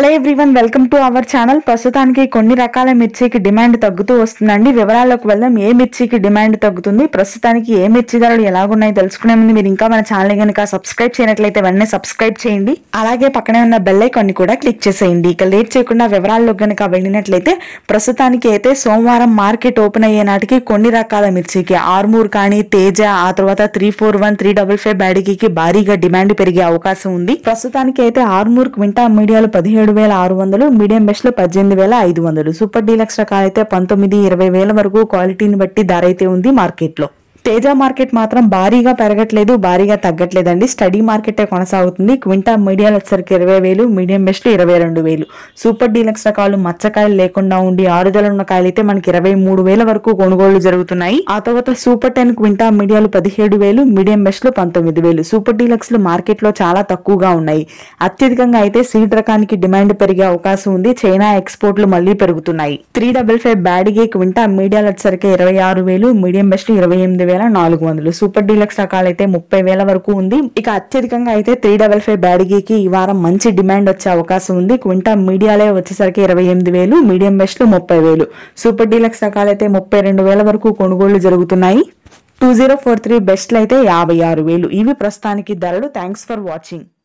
hello everyone welcome to our channel ప్రస్తుతానికి కొన్ని రకాల మిర్చికి డిమాండ్ తగ్గుతూ వస్తుందండి వివరాల్లోకి వెళ్దాం ఏ మిర్చికి డిమాండ్ తగ్గుతుంది ప్రస్తుతానికి ఏ మిర్చి ధరలు ఎలాగున్నాయి తెలుసుకునే ముందు మీరు ఇంకా మన ఛానల్ కనుక సబ్స్క్రైబ్ చేయనట్లయితే వెంటనే సబ్స్క్రైబ్ చేయండి అలాగే పక్కనే ఉన్న బెల్ ఐకాన్ కూడా క్లిక్ చేసేయండి ఇక లేట్ చేయకుండా వివరాల్లో కనుక వెళ్ళినట్లయితే ప్రస్తుతానికి అయితే సోమవారం మార్కెట్ ఓపెన్ అయ్యే నాటికి కొన్ని రకాల మిర్చికి ఆర్మూర్ కానీ తేజ ఆ తర్వాత three four one three double five బ్యాడికి భారీగా డిమాండ్ పెరిగే అవకాశం ఉంది ప్రస్తుతానికి అయితే ఆర్మూర్ క్వింటా మీడియాలు పదిహేడు వేల ఆరు వందలు మీడియం బెస్ట్ లో పద్దెనిమిది వేల ఐదు వందలు సూపర్ డీలక్స్ రకాలు అయితే పంతొమ్మిది ఇరవై వేల వరకు క్వాలిటీని బట్టి ధర అయితే ఉంది మార్కెట్ లో తేజ మార్కెట్ మాత్రం భారీగా పెరగట్లేదు భారీగా తగ్గట్లేదండి స్టడీ మార్కెటే కొనసాగుతుంది క్వింటా మీడియాలు వచ్చేసరికి ఇరవై వేలు మీడియం బెస్ట్ ఇరవై రెండు వేలు సూపర్ డీలక్స్ రకాలు మచ్చకాయలు లేకుండా ఉండి ఆరుదల ఉన్న కాయలు అయితే మనకి ఇరవై మూడు వేల వరకు కొనుగోళ్లు జరుగుతున్నాయి ఆ తర్వాత సూపర్ టెన్ క్వింటా మీడియాలు పదిహేడు వేలు మీడియం బెస్ట్ లో పంతొమ్మిది వేలు సూపర్ డీలక్స్ లు మార్కెట్ లో చాలా తక్కువగా ఉన్నాయి అత్యధికంగా అయితే సీడ్ రకానికి డిమాండ్ పెరిగే అవకాశం ఉంది చైనా ఎక్స్పోర్ట్లు మళ్లీ పెరుగుతున్నాయి త్రీ డబల్ ఫైవ్ బ్యాడిగే క్వింటా మీడియాలు వచ్చేసరికి ఇరవై ఆరు వేలు మీడియం బెస్ట్ ఇరవై ఎనిమిది వేల నాలుగు వందలు సూపర్ డీలక్స్ రకాలు అయితే ముప్పై వేల వరకు ఉంది ఇక అత్యధికంగా అయితే త్రీ డబల్ ఫైవ్ బ్యాడిగీకి ఈ వారం మంచి డిమాండ్ వచ్చే అవకాశం ఉంది క్వింటా మీడియాలే వచ్చేసరికి ఇరవై ఎనిమిది వేలు మీడియం బెస్ట్ లో ముప్పై వేలు సూపర్ డీలక్స్ రకాలు అయితే ముప్పై రెండు వేల వరకు కొనుగోళ్లు జరుగుతున్నాయి టూ జీరో ఫోర్ త్రీ బెస్ట్లు అయితే యాభై ఆరు వేలు ఇవి ప్రస్తుతానికి ధరలు థ్యాంక్స్ ఫర్ వాచింగ్